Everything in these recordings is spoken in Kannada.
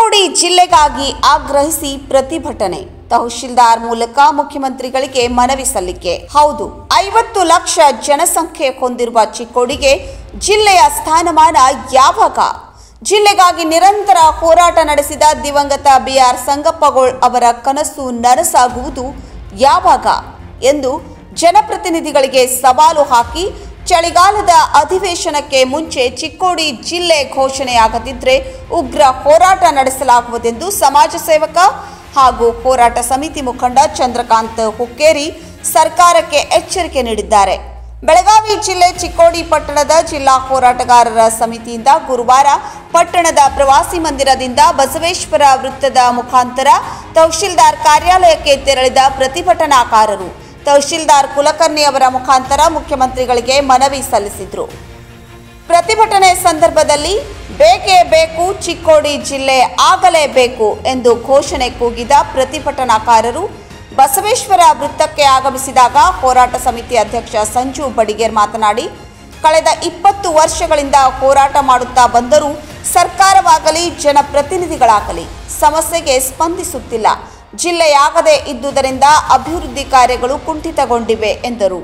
ಚಿಕ್ಕೋಡಿ ಜಿಲ್ಲೆಗಾಗಿ ಆಗ್ರಹಿಸಿ ಪ್ರತಿಭಟನೆ ತಹಶೀಲ್ದಾರ್ ಮೂಲಕ ಮುಖ್ಯಮಂತ್ರಿಗಳಿಗೆ ಮನವಿ ಸಲ್ಲಿಕೆ ಹೌದು ಐವತ್ತು ಲಕ್ಷ ಜನಸಂಖ್ಯೆ ಹೊಂದಿರುವ ಚಿಕ್ಕೋಡಿಗೆ ಜಿಲ್ಲೆಯ ಸ್ಥಾನಮಾನ ಯಾವಾಗ ಜಿಲ್ಲೆಗಾಗಿ ನಿರಂತರ ಹೋರಾಟ ನಡೆಸಿದ ದಿವಂಗತ ಬಿಆರ್ ಸಂಗಪ್ಪಗೋಳ್ ಅವರ ಕನಸು ನನಸಾಗುವುದು ಯಾವಾಗ ಎಂದು ಜನಪ್ರತಿನಿಧಿಗಳಿಗೆ ಸವಾಲು ಹಾಕಿ ಚಳಿಗಾಲದ ಅಧಿವೇಶನಕ್ಕೆ ಮುಂಚೆ ಚಿಕ್ಕೋಡಿ ಜಿಲ್ಲೆ ಘೋಷಣೆಯಾಗದಿದ್ದರೆ ಉಗ್ರ ಹೋರಾಟ ನಡೆಸಲಾಗುವುದೆಂದು ಸಮಾಜ ಸೇವಕ ಹಾಗೂ ಹೋರಾಟ ಸಮಿತಿ ಮುಖಂಡ ಚಂದ್ರಕಾಂತ್ ಹುಕ್ಕೇರಿ ಸರ್ಕಾರಕ್ಕೆ ಎಚ್ಚರಿಕೆ ನೀಡಿದ್ದಾರೆ ಬೆಳಗಾವಿ ಜಿಲ್ಲೆ ಚಿಕ್ಕೋಡಿ ಪಟ್ಟಣದ ಜಿಲ್ಲಾ ಹೋರಾಟಗಾರರ ಸಮಿತಿಯಿಂದ ಗುರುವಾರ ಪಟ್ಟಣದ ಪ್ರವಾಸಿ ಮಂದಿರದಿಂದ ಬಸವೇಶ್ವರ ವೃತ್ತದ ಮುಖಾಂತರ ತಹಶೀಲ್ದಾರ್ ಕಾರ್ಯಾಲಯಕ್ಕೆ ತೆರಳಿದ ಪ್ರತಿಭಟನಾಕಾರರು ತಹಶೀಲ್ದಾರ್ ಕುಲಕರ್ಣಿ ಅವರ ಮುಖಾಂತರ ಮುಖ್ಯಮಂತ್ರಿಗಳಿಗೆ ಮನವಿ ಸಲ್ಲಿಸಿದರು ಪ್ರತಿಭಟನೆ ಸಂದರ್ಭದಲ್ಲಿ ಬೇಕೇ ಬೇಕು ಚಿಕ್ಕೋಡಿ ಜಿಲ್ಲೆ ಆಗಲೇಬೇಕು ಎಂದು ಘೋಷಣೆ ಕೂಗಿದ ಪ್ರತಿಭಟನಾಕಾರರು ಬಸವೇಶ್ವರ ವೃತ್ತಕ್ಕೆ ಆಗಮಿಸಿದಾಗ ಹೋರಾಟ ಸಮಿತಿ ಅಧ್ಯಕ್ಷ ಸಂಜು ಬಡಿಗೇರ್ ಮಾತನಾಡಿ ಕಳೆದ ಇಪ್ಪತ್ತು ವರ್ಷಗಳಿಂದ ಹೋರಾಟ ಮಾಡುತ್ತಾ ಬಂದರೂ ಸರ್ಕಾರವಾಗಲಿ ಜನಪ್ರತಿನಿಧಿಗಳಾಗಲಿ ಸಮಸ್ಯೆಗೆ ಸ್ಪಂದಿಸುತ್ತಿಲ್ಲ ಜಿಲ್ಲೆಯಾಗದೇ ಇದ್ದುದರಿಂದ ಅಭಿವೃದ್ಧಿ ಕಾರ್ಯಗಳು ಕುಂಠಿತಗೊಂಡಿವೆ ಎಂದರು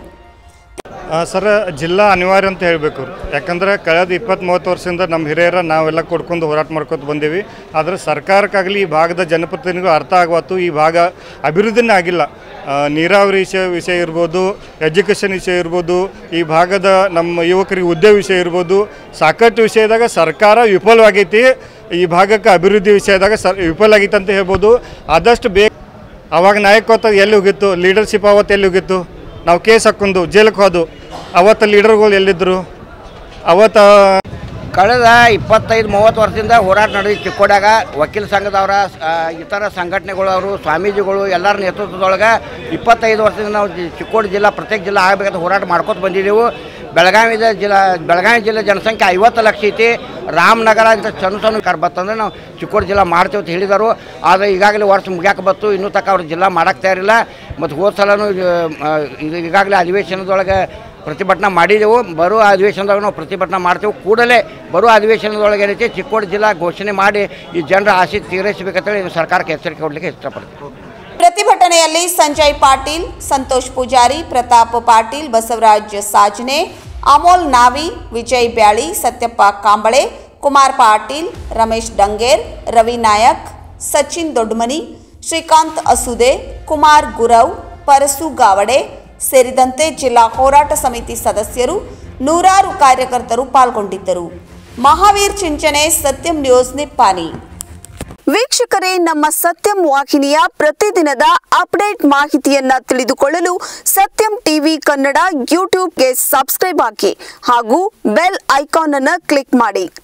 ಆ, ಸರ್ ಜಿಲ್ಲಾ ಅನಿವಾರ್ಯ ಅಂತ ಹೇಳಬೇಕು ಯಾಕಂದ್ರೆ ಕಳೆದ ಇಪ್ಪತ್ತು ಮೂವತ್ತು ವರ್ಷದಿಂದ ನಮ್ಮ ಹಿರಿಯರ ನಾವೆಲ್ಲ ಕೊಡ್ಕೊಂಡು ಹೋರಾಟ ಮಾಡ್ಕೊತ ಬಂದೀವಿ ಆದರೆ ಸರ್ಕಾರಕ್ಕಾಗಲಿ ಈ ಭಾಗದ ಜನಪ್ರತಿನಿಧಿಗಳು ಅರ್ಥ ಆಗವತ್ತು ಈ ಭಾಗ ಅಭಿವೃದ್ಧಿನೇ ಆಗಿಲ್ಲ ಆ, ನೀರಾವರಿ ವಿಷಯ ವಿಷಯ ಇರ್ಬೋದು ಎಜುಕೇಷನ್ ವಿಷಯ ಇರ್ಬೋದು ಈ ಭಾಗದ ನಮ್ಮ ಯುವಕರಿಗೆ ಉದ್ಯೋಗ ವಿಷಯ ಇರ್ಬೋದು ಸಾಕಷ್ಟು ವಿಷಯದಾಗ ಸರ್ಕಾರ ವಿಫಲವಾಗೈತಿ ಈ ಭಾಗಕ್ಕೆ ಅಭಿವೃದ್ಧಿ ವಿಷಯದಾಗ ಸರ್ ವಿಫಲ ಆಗೈತೆ ಅಂತ ಹೇಳ್ಬೋದು ಆದಷ್ಟು ಬೇಗ ಅವಾಗ ನಾಯಕತ್ವ ಎಲ್ಲಿ ಹೋಗಿತ್ತು ಲೀಡರ್ಶಿಪ್ ಅವತ್ತು ಎಲ್ಲಿ ಹೋಗಿತ್ತು ನಾವು ಕೇಸ್ ಹಾಕೊಂಡು ಜೈಲಿಗೆ ಹೋದು ಅವತ್ತು ಲೀಡರ್ಗಳು ಎಲ್ಲಿದ್ದರು ಅವತ್ತು ಕಳೆದ ಇಪ್ಪತ್ತೈದು ಮೂವತ್ತು ವರ್ಷದಿಂದ ಹೋರಾಟ ನಡೆದಿ ಚಿಕ್ಕೋಡ್ಯಾಗ ವಕೀಲ ಸಂಘದವರ ಆ, ಇತರ ಸಂಘಟನೆಗಳವರು ಸ್ವಾಮೀಜಿಗಳು ಎಲ್ಲರ ನೇತೃತ್ವದೊಳಗೆ ಇಪ್ಪತ್ತೈದು ವರ್ಷದಿಂದ ನಾವು ಜಿ- ಚಿಕ್ಕೋಡಿ ಜಿಲ್ಲಾ ಪ್ರತ್ಯೇಕ ಜಿಲ್ಲಾ ಆಗಬೇಕಂತ ಹೋರಾಟ ಮಾಡ್ಕೊತ ಬಂದಿದ್ದೆವು ಬೆಳಗಾವಿದ ಜಿಲ್ಲಾ ಬೆಳಗಾವಿ ಜಿಲ್ಲೆ ಜನಸಂಖ್ಯೆ ಐವತ್ತು ಲಕ್ಷ ಐತಿ ರಾಮನಗರ ಅಂತ ಸಣ್ಣ ಸಣ್ಣ ಕಾರ್ ಬತ್ತಂದ್ರೆ ನಾವು ಚಿಕ್ಕೋಡಿ ಜಿಲ್ಲಾ ಮಾಡ್ತೇವೆ ಅಂತ ಹೇಳಿದರು ಆದರೆ ಈಗಾಗಲೇ ವರ್ಷ ಮುಗ್ಯಾಕೆ ಬತ್ತು ಇನ್ನೂ ತಕ್ಕ ಅವ್ರು ಜಿಲ್ಲಾ ಮಾಡಕ್ಕೆ ತಯಾರಿಲ್ಲ ಮತ್ತು ಹೋದ ಸಲನೂ ಆ, ಇದು ಈಗಾಗಲೇ ಅಧಿವೇಶನದೊಳಗೆ ಪ್ರತಿಭಟನೆ ಮಾಡಿದೆವು ಬರೋ ಅಧಿವೇಶನದಾಗ ನಾವು ಪ್ರತಿಭಟನೆ ಮಾಡ್ತೇವೆ ಕೂಡಲೇ ಬರೋ ಅಧಿವೇಶನದೊಳಗೆ ಏನೈತಿ ಚಿಕ್ಕೋಡಿ ಜಿಲ್ಲಾ ಘೋಷಣೆ ಮಾಡಿ ಈ ಜನರ ಆಸೆ ತೀರೈಸಬೇಕಂತೇಳಿ ಇದು ಸರ್ಕಾರಕ್ಕೆ ಎಚ್ಚರಿಕೆ ಕೊಡಲಿಕ್ಕೆ ಇಷ್ಟಪಡ್ತೀವಿ ಪ್ರತಿಭಟನೆಯಲ್ಲಿ ಸಂಜಯ್ ಪಾಟೀಲ್ ಸಂತೋಷ್ ಪೂಜಾರಿ ಪ್ರತಾಪ್ ಪಾಟೀಲ್ ಬಸವರಾಜ್ ಸಾಜನೆ ಅಮೋಲ್ ನಾವಿ ವಿಜಯ್ ಬ್ಯಾಳಿ ಸತ್ಯಪ್ಪ ಕಾಂಬಳೆ ಕುಮಾರ್ ಪಾಟೀಲ್ ರಮೇಶ್ ಡಂಗೇರ್ ರವಿ ನಾಯಕ್ ಸಚಿನ್ ದೊಡ್ಡಮನಿ ಶ್ರೀಕಾಂತ್ ಅಸುದೆ ಕುಮಾರ್ ಗುರವ್ ಪರಸು ಗಾವಡೆ ಸೇರಿದಂತೆ ಜಿಲ್ಲಾ ಹೋರಾಟ ಸಮಿತಿ ಸದಸ್ಯರು ನೂರಾರು ಕಾರ್ಯಕರ್ತರು ಪಾಲ್ಗೊಂಡಿದ್ದರು ಮಹಾವೀರ್ ಚಿಂಚನೆ ಸತ್ಯಂ ನ್ಯೂಸ್ ನಿಪ್ಪಾನಿ ವೀಕ್ಷಕರೇ ನಮ್ಮ ಸತ್ಯಂ ವಾಹಿನಿಯ ಪ್ರತಿದಿನದ ಅಪ್ಡೇಟ್ ಮಾಹಿತಿಯನ್ನ ತಿಳಿದುಕೊಳ್ಳಲು ಸತ್ಯಂ ಟಿವಿ ಕನ್ನಡ ಯೂಟ್ಯೂಬ್ಗೆ ಸಬ್ಸ್ಕ್ರೈಬ್ ಹಾಕಿ ಹಾಗೂ ಬೆಲ್ ಐಕಾನ್ ಅನ್ನು ಕ್ಲಿಕ್ ಮಾಡಿ